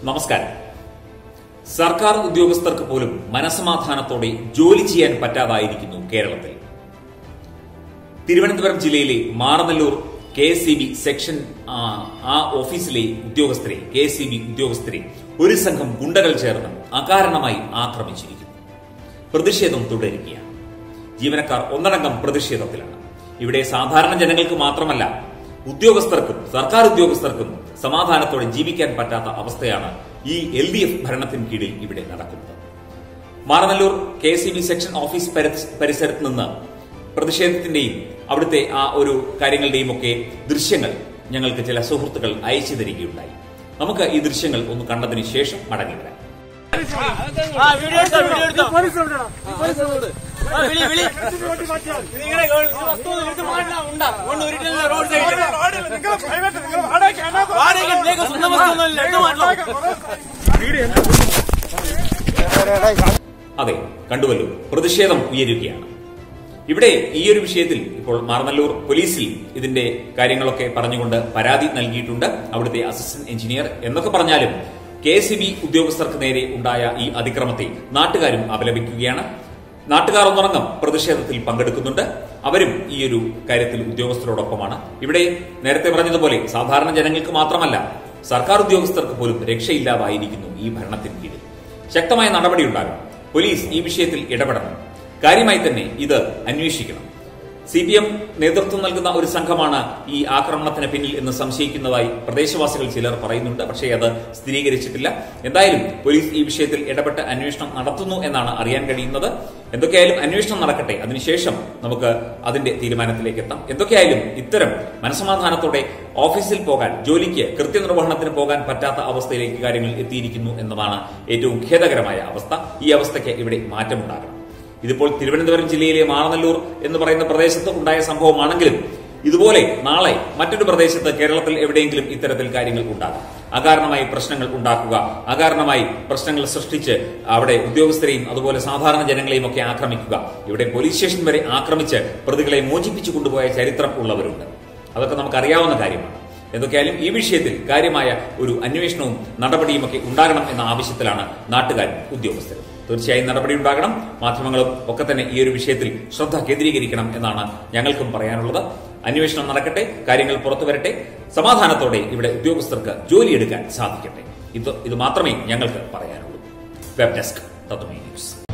നമസ്കാരം സർക്കാർ ഉദ്യോഗസ്ഥർക്ക് പോലും മനസമാധാനത്തോടെ ജോലി ചെയ്യാൻ പറ്റാതായിരിക്കുന്നു കേരളത്തിൽ തിരുവനന്തപുരം ജില്ലയിലെ Maranalloor K S C B section ആ, ആ ഓഫീസിലെ ഉദ്യോഗസ്ഥരെ കെ എസ് സി ബി ഉദ്യോഗസ്ഥരെ ഒരു സംഘം ഗുണ്ടകൾ ചേർന്ന് അകാരണമായി ആക്രമിച്ചിരിക്കുന്നു പ്രതിഷേധം തുടരുകയാണ് ജീവനക്കാർ ഒന്നടങ്കം പ്രതിഷേധത്തിലാണ് ഇവിടെ സാധാരണ ജനങ്ങൾക്ക് മാത്രമല്ല ഉദ്യോഗസ്ഥർക്കും സർക്കാർ ഉദ്യോഗസ്ഥർക്കും സമാധാനത്തോടെ ജീവിക്കാൻ പറ്റാത്ത അവസ്ഥയാണ് ഈ എൽ ഡി എഫ് ഭരണത്തിന് കീഴിൽ ഇവിടെ നടക്കുന്നത് Maranalloor K S B section office പരി- പരിസരത്ത് നിന്ന് പ്രതിഷേധത്തിന്റെയും അവിടുത്തെ ആ ഒരു കാര്യങ്ങളുടെയും ഒക്കെ ദൃശ്യങ്ങൾ ഞങ്ങൾക്ക് ചില സുഹൃത്തുക്കൾ അയച്ചു തരികയുണ്ടായി നമുക്ക് ഈ ദൃശ്യങ്ങൾ ഒന്ന് കണ്ടതിന് ശേഷം മടങ്ങി വരാം ആ വീഡിയോ എടുത്തോ വീഡിയോ എടുത്തോ ആ, വിളി വിളി നിങ്ങളെ വസ്തു എടുത്ത് മാറ്റാ ഉണ്ടാ കൊണ്ട് ഉരുട്ടുന്ന റോഡ് സൈഡിൽ വാടകയ്ക്ക് നിങ്ങൾക്ക് സ്വന്തം വസ്തു ഒന്നുമില്ല എടുത്ത് മാറ്റണം അതെ കണ്ടുവല്ലോ പ്രതിഷേധം ഉയരുകയാണ് ഇവിടെ ഈ ഒരു വിഷയത്തിൽ ഇപ്പോൾ മാർനല്ലൂർ പോലീസിൽ ഇതിന്റെ കാര്യങ്ങളൊക്കെ പറഞ്ഞുകൊണ്ട് പരാതി നൽകിയിട്ടുണ്ട് അവിടുത്തെ അസിസ്റ്റന്റ് എഞ്ചിനീയർ എന്നൊക്കെ പറഞ്ഞാലും കെ എസ് ബി ഉദ്യോഗസ്ഥർക്ക് നേരെ ഉണ്ടായ ഈ അതിക്രമത്തെ നാട്ടുകാരും അപലപിക്കുകയാണ് നാട്ടുകാർ ഒന്നടങ്കം പ്രതിഷേധത്തിൽ പങ്കെടുക്കുന്നുണ്ട് അവരും ഈ ഒരു കാര്യത്തിൽ ഉദ്യോഗസ്ഥരോടൊപ്പമാണ് ഇവിടെ നേരത്തെ പറഞ്ഞതുപോലെ സാധാരണ ജനങ്ങൾക്ക് മാത്രമല്ല സർക്കാർ ഉദ്യോഗസ്ഥർക്ക് പോലും രക്ഷയില്ലാതായിരിക്കുന്നു ഈ ഭരണത്തിന് കീഴിൽ ശക്തമായ നടപടിയുണ്ടാകണം പോലീസ് ഈ വിഷയത്തിൽ ഇടപെടണം കാര്യമായി തന്നെ ഇത് അന്വേഷിക്കണം സി പി എം നേതൃത്വം നൽകുന്ന ഒരു സംഘമാണ് ഈ ആക്രമണത്തിന് പിന്നിൽ എന്ന് സംശയിക്കുന്നതായി പ്രദേശവാസികൾ ചിലർ പറയുന്നുണ്ട് പക്ഷേ അത് സ്ഥിരീകരിച്ചിട്ടില്ല എന്തായാലും പോലീസ് ഈ വിഷയത്തിൽ ഇടപെട്ട് അന്വേഷണം നടത്തുന്നു എന്നാണ് അറിയാൻ കഴിയുന്നത് എന്തൊക്കെയായാലും അന്വേഷണം നടക്കട്ടെ അതിനുശേഷം നമുക്ക് അതിന്റെ തീരുമാനത്തിലേക്ക് എത്താം എന്തൊക്കെയായാലും ഇത്തരം മനസമാധാനത്തോടെ ഓഫീസിൽ പോകാൻ ജോലിക്ക് കൃത്യനിർവഹണത്തിന് പോകാൻ പറ്റാത്ത അവസ്ഥയിലേക്ക് കാര്യങ്ങൾ എത്തിയിരിക്കുന്നു എന്നതാണ് ഏറ്റവും ഖേദകരമായ അവസ്ഥ ഈ അവസ്ഥയ്ക്ക് ഇവിടെ മാറ്റമുണ്ടാകണം ഇതിപ്പോൾ തിരുവനന്തപുരം ജില്ലയിലെ മാറനല്ലൂർ എന്ന് പറയുന്ന പ്രദേശത്ത് ഉണ്ടായ സംഭവമാണെങ്കിലും ഇതുപോലെ നാളെ മറ്റൊരു പ്രദേശത്ത് കേരളത്തിൽ എവിടെയെങ്കിലും ഇത്തരത്തിൽ കാര്യങ്ങൾ ഉണ്ടാകും അകാരണമായി പ്രശ്നങ്ങൾ ഉണ്ടാക്കുക അകാരണമായി പ്രശ്നങ്ങൾ സൃഷ്ടിച്ച് അവിടെ ഉദ്യോഗസ്ഥരെയും അതുപോലെ സാധാരണ ജനങ്ങളെയും ഒക്കെ ആക്രമിക്കുക ഇവിടെ പോലീസ് സ്റ്റേഷൻ വരെ ആക്രമിച്ച് പ്രതികളെ മോചിപ്പിച്ചു കൊണ്ടുപോയ ചരിത്രം ഉള്ളവരുണ്ട് അതൊക്കെ നമുക്കറിയാവുന്ന കാര്യമാണ് എന്തൊക്കെയായാലും ഈ വിഷയത്തിൽ കാര്യമായ ഒരു അന്വേഷണവും നടപടിയും ഒക്കെ ഉണ്ടാകണം എന്ന ആവശ്യത്തിലാണ് നാട്ടുകാരും ഉദ്യോഗസ്ഥരും തീർച്ചയായും നടപടി ഉണ്ടാകണം മാധ്യമങ്ങളും ഒക്കെ തന്നെ ഈ ഒരു വിഷയത്തിൽ ശ്രദ്ധ കേന്ദ്രീകരിക്കണം എന്നാണ് ഞങ്ങൾക്കും പറയാനുള്ളത് അന്വേഷണം നടക്കട്ടെ കാര്യങ്ങൾ പുറത്തു വരട്ടെ സമാധാനത്തോടെ ഇവിടെ ഉദ്യോഗസ്ഥർക്ക് ജോലിയെടുക്കാൻ സാധിക്കട്ടെ ഇത് ഇത് മാത്രമേ ഞങ്ങൾക്ക് പറയാനുള്ളൂ വെബ് ഡെസ്ക് തത്വമേ ന്യൂസ്